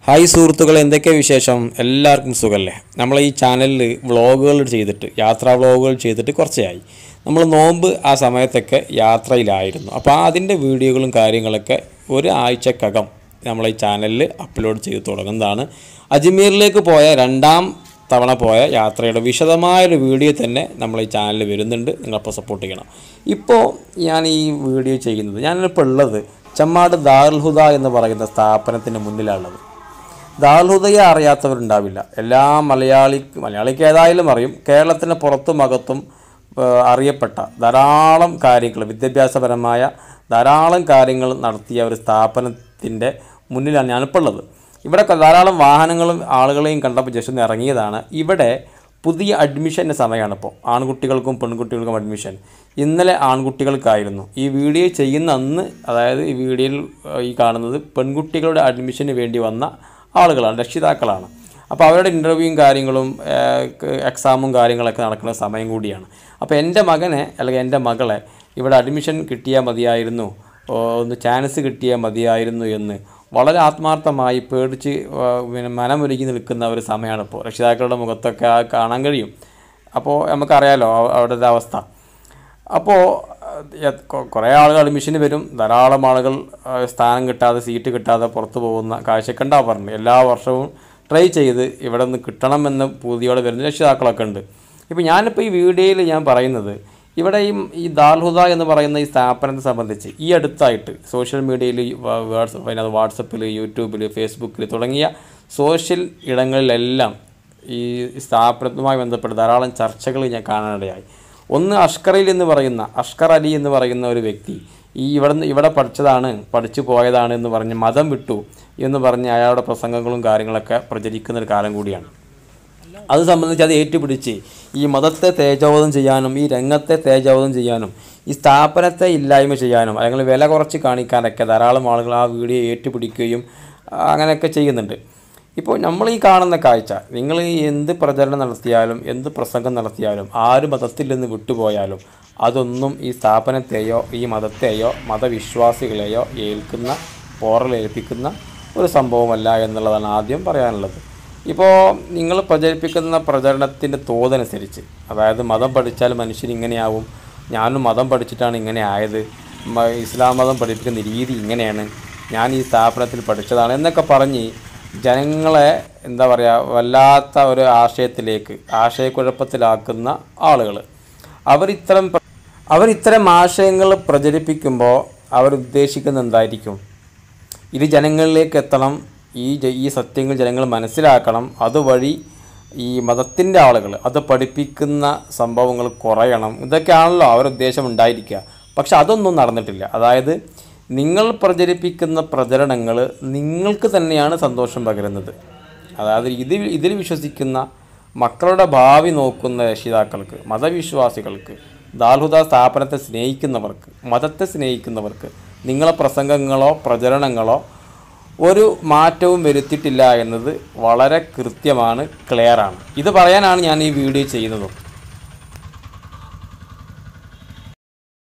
hi സുഹൃത്തുക്കളെ എന്തൊക്കെ വിശേഷം എല്ലാവർക്കും സുഖമല്ലേ നമ്മൾ ഈ ചാനലിൽ വ്ളോഗുകൾ ചെയ്തിട്ട് യാത്രാ വ്ളോഗുകൾ ചെയ്തിട്ട് കുറച്ചായി നമ്മൾ നോമ്പ് ആ സമയത്തൊക്കെ യാത്രയിലായിരുന്നു അപ്പോൾ ആ അതിൻ്റെ വീഡിയോകളും കാര്യങ്ങളൊക്കെ ഒരു ആഴ്ചക്കകം നമ്മൾ ഈ ചാനലിൽ അപ്ലോഡ് ചെയ്ത് തുടങ്ങുന്നതാണ് അജ്മീറിലേക്ക് പോയ രണ്ടാം തവണ പോയ യാത്രയുടെ വിശദമായൊരു വീഡിയോ തന്നെ നമ്മൾ ഈ ചാനലിൽ വരുന്നുണ്ട് നിങ്ങളപ്പോൾ സപ്പോർട്ട് ചെയ്യണം ഇപ്പോൾ ഞാൻ ഈ വീഡിയോ ചെയ്യുന്നത് ഞാനിപ്പോൾ ഉള്ളത് ചമ്മാട് ദാറുൽ ഹുദ എന്ന് പറയുന്ന സ്ഥാപനത്തിൻ്റെ മുന്നിലാണുള്ളത് ദാൽഹുദയെ അറിയാത്തവരുണ്ടാവില്ല എല്ലാ മലയാളി മലയാളിക്ക് ഏതായാലും അറിയും കേരളത്തിന് പുറത്തും അകത്തും ആ, അറിയപ്പെട്ട ധാരാളം കാര്യങ്ങൾ വിദ്യാഭ്യാസപരമായ ധാരാളം കാര്യങ്ങൾ നടത്തിയ ഒരു സ്ഥാപനത്തിൻ്റെ മുന്നിലാണ് ഞാനിപ്പോൾ ഉള്ളത് ഇവിടെ ക- ധാരാളം വാഹനങ്ങളും ആളുകളെയും കണ്ടപ്പോൾ ജസ്റ്റ് ഒന്ന് ഇറങ്ങിയതാണ് ഇവിടെ പുതിയ അഡ്മിഷൻ്റെ സമയമാണ് ഇപ്പോൾ ആൺകുട്ടികൾക്കും പെൺകുട്ടികൾക്കും അഡ്മിഷൻ ഇന്നലെ ആൺകുട്ടികൾക്കായിരുന്നു ഈ വീഡിയോ ചെയ്യുന്ന അന്ന് അതായത് ഈ വീഡിയോയിൽ ആ, ഈ കാണുന്നത് പെൺകുട്ടികളുടെ അഡ്മിഷന് വേണ്ടി വന്ന ആളുകളാണ് രക്ഷിതാക്കളാണ് അപ്പോൾ അവരുടെ ഇൻ്റർവ്യൂവും കാര്യങ്ങളും എക്സാമും കാര്യങ്ങളൊക്കെ നടക്കുന്ന സമയം കൂടിയാണ് അപ്പോൾ എൻ്റെ മകനെ അല്ലെങ്കിൽ എൻ്റെ മകളെ ഇവിടെ അഡ്മിഷൻ കിട്ടിയാൽ മതിയായിരുന്നു ഓ, ഒന്ന് ചാൻസ് കിട്ടിയാൽ മതിയായിരുന്നു എന്ന് വളരെ ആത്മാർത്ഥമായി പേടിച്ച് ആ, പിന്നെ മനമൊരുക്കി നിൽക്കുന്ന ഒരു സമയമാണ് ഇപ്പോൾ രക്ഷിതാക്കളുടെ മുഖത്തൊക്കെ ആ കാണാൻ കഴിയും അപ്പോൾ നമുക്കറിയാലോ അവ- അവരുടെ അവസ്ഥ അപ്പോൾ കുറേ ആളുകൾ അഡ്മിഷന് വരും ധാരാളം ആളുകൾ ആ, സ്ഥാനം കിട്ടാതെ സീറ്റ് കിട്ടാതെ പുറത്തു പോകുന്ന കാഴ്ചയൊക്കെ ഉണ്ടാവാറുണ്ട് എല്ലാ വർഷവും ട്രൈ ചെയ്ത് ഇവിടെ നിന്ന് കിട്ടണമെന്ന് പൂതിയോടെ വരുന്ന രക്ഷിതാക്കളൊക്കെ ഉണ്ട് ഇപ്പോൾ ഞാനിപ്പോൾ ഈ വീഡിയോയിൽ ഞാൻ പറയുന്നത് ഇവിടെ ഈ ഈ ദാൽഹുദ എന്ന് പറയുന്ന ഈ സ്ഥാപനത്തെ സംബന്ധിച്ച് ഈ അടുത്തായിട്ട് സോഷ്യൽ മീഡിയയിൽ വാട്സപ്പ് അതിനകത്ത് വാട്സപ്പിൽ യൂട്യൂബിൽ ഫേസ്ബുക്കിൽ തുടങ്ങിയ സോഷ്യൽ ഇടങ്ങളിലെല്ലാം ഈ സ്ഥാപനവുമായി ബന്ധപ്പെട്ട് ധാരാളം ചർച്ചകൾ ഞാൻ കാണാനിടയായി ഒന്ന് അഷ്കറിൽ എന്ന് പറയുന്ന അഷ്കർ അലി എന്ന് പറയുന്ന ഒരു വ്യക്തി ഈ ഇവിടെ ഇവിടെ പഠിച്ചതാണ് പഠിച്ചു പോയതാണ് എന്ന് പറഞ്ഞ് മതം വിട്ടു എന്ന് പറഞ്ഞ് അയാളുടെ പ്രസംഗങ്ങളും കാര്യങ്ങളൊക്കെ പ്രചരിക്കുന്ന ഒരു കാലം കൂടിയാണ് അത് സംബന്ധിച്ച് അത് ഏറ്റുപിടിച്ച് ഈ മതത്തെ തേജോവധം ചെയ്യാനും ഈ രംഗത്തെ തേജോവധം ചെയ്യാനും ഈ സ്ഥാപനത്തെ ഇല്ലായ്മ ചെയ്യാനും അല്ലെങ്കിൽ വില കുറച്ച് കാണിക്കാനൊക്കെ ധാരാളം ആളുകൾ ആ വീഡിയോ ഏറ്റുപിടിക്കുകയും ആ, അങ്ങനെയൊക്കെ ചെയ്യുന്നുണ്ട് ഇപ്പോൾ നമ്മൾ ഈ കാണുന്ന കാഴ്ച നിങ്ങൾ ഈ എന്ത് പ്രചരണം നടത്തിയാലും എന്ത് പ്രസംഗം നടത്തിയാലും ആര് മതത്തിൽ നിന്ന് വിട്ടുപോയാലും അതൊന്നും ഈ സ്ഥാപനത്തെയോ ഈ മതത്തെയോ മതവിശ്വാസികളെയോ ഏൽക്കുന്ന പോറലേൽപ്പിക്കുന്ന ഒരു സംഭവമല്ല എന്നുള്ളതാണ് ആദ്യം പറയാനുള്ളത് ഇപ്പോൾ നിങ്ങൾ പ്രചരിപ്പിക്കുന്ന പ്രചരണത്തിൻ്റെ തോതനുസരിച്ച് അതായത് മതം പഠിച്ചാൽ മനുഷ്യൻ ഇങ്ങനെയാവും ഞാനും മതം പഠിച്ചിട്ടാണ് ഇങ്ങനെ ആയത് മ- ഇസ്ലാം മതം പഠിപ്പിക്കുന്ന രീതി ഇങ്ങനെയാണ് ഞാൻ ഈ സ്ഥാപനത്തിൽ പഠിച്ചതാണ് എന്നൊക്കെ പറഞ്ഞ് ജനങ്ങളെ എന്താ പറയുക വല്ലാത്ത ഒരു ആശയത്തിലേക്ക് ആശയക്കുഴപ്പത്തിലാക്കുന്ന ആളുകൾ അവരിത്തരം പ്ര- അവരിത്തരം ആശയങ്ങൾ പ്രചരിപ്പിക്കുമ്പോൾ അവരുദ്ദേശിക്കുന്നത് എന്തായിരിക്കും ഇത് ജനങ്ങളിലേക്ക് എത്തണം ഈ ജ- ഈ സത്യങ്ങൾ ജനങ്ങൾ മനസ്സിലാക്കണം അതുവഴി ഈ മതത്തിൻ്റെ ആളുകൾ അത് പഠിപ്പിക്കുന്ന സംഭവങ്ങൾ കുറയണം ഇതൊക്കെയാണല്ലോ അവരുടെ ഉദ്ദേശം ഉണ്ടായിരിക്കുക പക്ഷെ അതൊന്നും നടന്നിട്ടില്ല അതായത് നിങ്ങൾ പ്രചരിപ്പിക്കുന്ന പ്രചരണങ്ങൾ നിങ്ങൾക്ക് തന്നെയാണ് സന്തോഷം പകരുന്നത് അതായത് ഇതിൽ ഇതിൽ വിശ്വസിക്കുന്ന മക്കളുടെ ഭാവി നോക്കുന്ന രക്ഷിതാക്കൾക്ക് മതവിശ്വാസികൾക്ക് ദാൽഹുദ സ്ഥാപനത്തെ സ്നേഹിക്കുന്നവർക്ക് മതത്തെ സ്നേഹിക്കുന്നവർക്ക് നിങ്ങളെ പ്രസംഗങ്ങളോ പ്രചരണങ്ങളോ ഒരു മാറ്റവും വരുത്തിയിട്ടില്ല എന്നത് വളരെ കൃത്യമാണ് ക്ലിയറാണ് ഇത് പറയാനാണ് ഞാൻ ഈ വീഡിയോ ചെയ്യുന്നതും